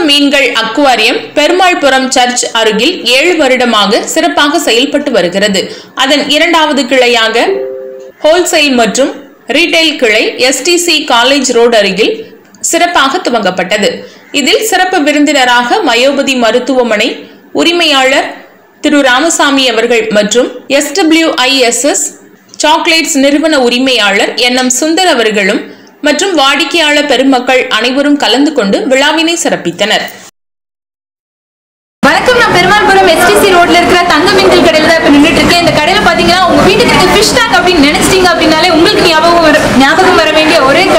மீன்கள் aquarium Perumalpuram search அருகில் ஏழு வருடமாக சிறப்பாக செயல்பட்டு வருகிறது அதன் இரண்டாவது கிளையாக ஹோல்சேல் மற்றும் ரீட்டைல் கிளை எஸ்டிசி காலேஜ் ரோடு அருகில் சிறப்பாக துவங்கப்பட்டது இதில் சிறப்பு விருந்தினராக மயோபதி மருத்துவமனை உரிமையாளர் திரு ராமசாமி அவர்கள் மற்றும் எஸ்டபிள்யூஐஎஸ்எஸ் சாக்லேட்ஸ் நிறுவன உரிமையாளர் என் எம் சுந்தர் அவர்களும் மற்றும் வாடிக்கையாளர் பெருமக்கள் அனைவரும் கலந்து கொண்டு விழாவினை சிறப்பித்தனர் வணக்கம் நான் பெருமாள்புரம் எஸ்டிசி ரோட்ல இருக்கிற தங்க மீன்கள் கடையில தான் இப்ப நின்றுட்டு இருக்கேன் இந்த கடையில பாத்தீங்கன்னா உங்க வீட்டுக்கு இருக்க ஃபிஷ் டேங்க் அப்படின்னு நினைச்சிட்டீங்க அப்படின்னாலே உங்களுக்கு ஞாபகம் வர ஞாபகம் வர வேண்டிய ஒரே